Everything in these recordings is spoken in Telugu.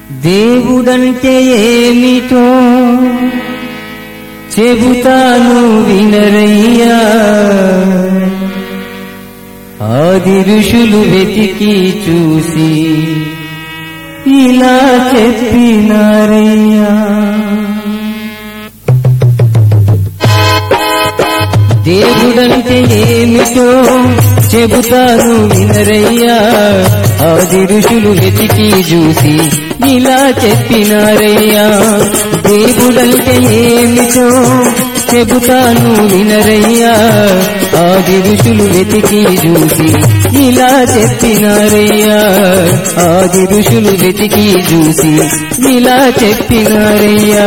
దేవుడంటే ఏమిటో చెబుతాను వినరయ్యా ఆది ఋషులు వెతికి చూసి ఇలా చెప్పినారయ్యా దేవుడంటే ఏమిటో చెబుతాను వినరయ్యా ఆది ఋషులు వెతికి చూసి ఇలా చెప్పినారయ్యా దేవుడంటే ఏమిటో చెబుతాను వినరయ్యా ఆది ఋషులు వెతికి చూసి ఇలా చెప్పినారయ్యా ఆది ఋషులు వెతికి చూసి ఇలా చెప్పినారయ్యా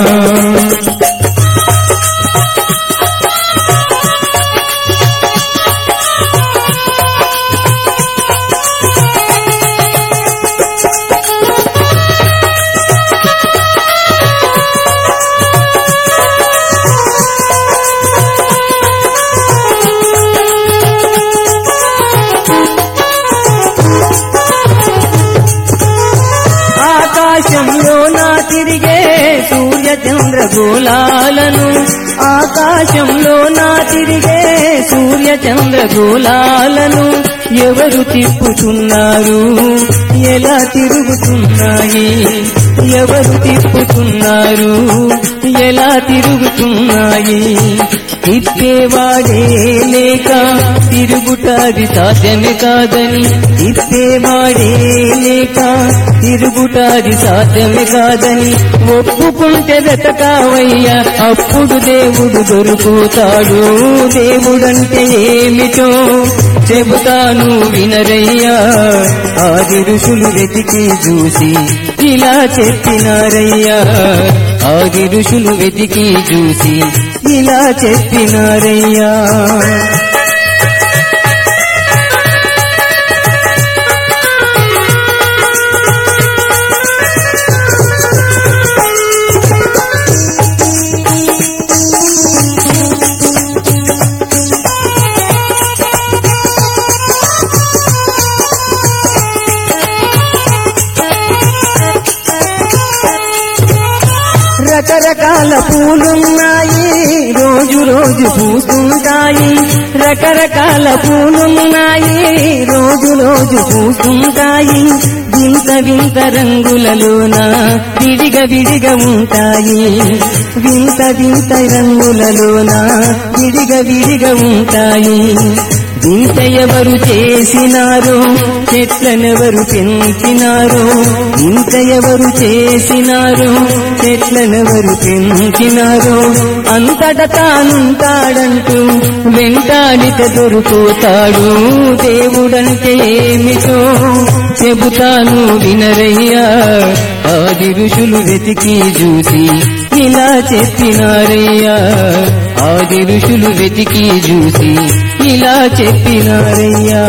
ఆకాశంలో నా తిరిగే సూర్య చంద్ర గోళాలను ఆకాశంలో నా తిరిగే సూర్య చంద్ర గోళాలను ఎవరు తిప్పుతున్నారు ఎలా తిరుగుతున్నాయి ఎవరు తిప్పుతున్నారు ఎలా తిరుగుతున్నాయి తిప్పేవాడే లేక తిరుగుటాది సాధ్యమే కాదని తిప్పేవాడే లేక తిరుగుటాది సాధ్యమే కాదని ఒప్పుకుంటే వెతకావయ్యా అప్పుడు దేవుడు దొరుకుతాడు దేవుడంటే ఏమిటో చెబుతాను వినరయ్యా ఆది ఋషులు వెతికి చూసి ఇలా చెప్పినారయ్యా ఆది ఋషులు వెతికి చూసి ఇలా చెప్పినారయ్యా రకరకాల పూలున్నాయి రోజు రోజు పూస్తుంటాయి రకరకాల పూలున్నాయి రోజు రోజు పూస్తుంటాయి వింత వింత రంగులలోన విడిగా విడిగా ఉంటాయి వింత వింత రంగులలోన విడిగా విడిగా ఉంటాయి వింత ఎవరు చేసినారో చెట్లనెవరు పెంచినారో ఇంత ఎవరు చేసినారో చెట్లనెవరు పెంచినారో అంతట తానుంటాడంటూ వెంటాడిత దొరుకుతాడు దేవుడంటే ఏమిటో చెబుతాను వినరయ్యా ఆది ఋషులు వెతికి చూసి ఇలా చెప్పినారయ్యా ఆది ఋషులు వెతికి చూసి ఇలా చెప్పినారయ్యా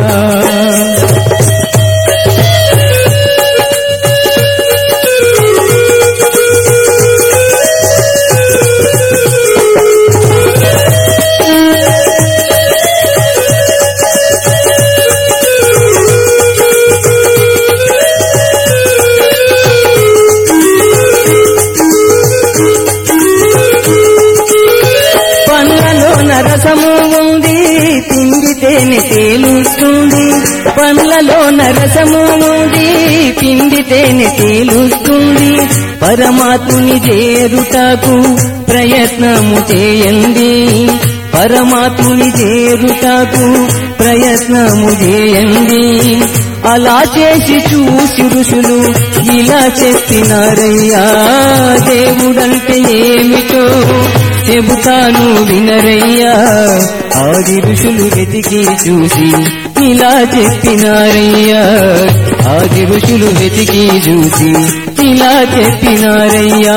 పండ్లలో నరసము ఉంది పిండితేనే తేలుస్తుంది పండ్లలో నరసము ఉంది పిండితేనే తేలుస్తుంది పరమాత్ముని చేరుటకు ప్రయత్నము చేయండి పరమాత్ముని చేరుటకు ప్రయత్నము చేయండి అలా చేసి చూసి ఋషులు ఇలా చెప్పినారయ్యా దేవుడంటే ఏమిటో చెబుతాను వినరయ్యా ఆది ఋషులు వెతికి చూసి ఇలా చెప్పినారయ్యా ఆది ఋషులు వెతికి చూసి ఇలా చెప్పినారయ్యా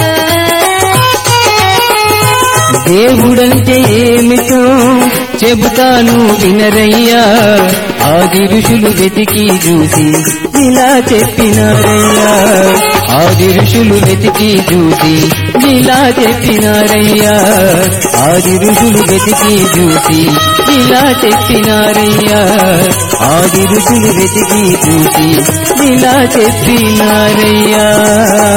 దేవుడంటే ఏమిటో చెబుతా చెబుతాను వినరయ్యా ఆది ఋషులు వెతికి చూసి ఇలా చెప్పినారయ్యా ఆది ఋషులు వెతికి చూసి ఇలా చెప్పినారయ్యా ఆది ఋషులు వెతికి చూసి ఇలా చెప్పినారయ్యా ఆది ఋషులు వెతికి చూసి ఇలా చెప్పినారయ్యా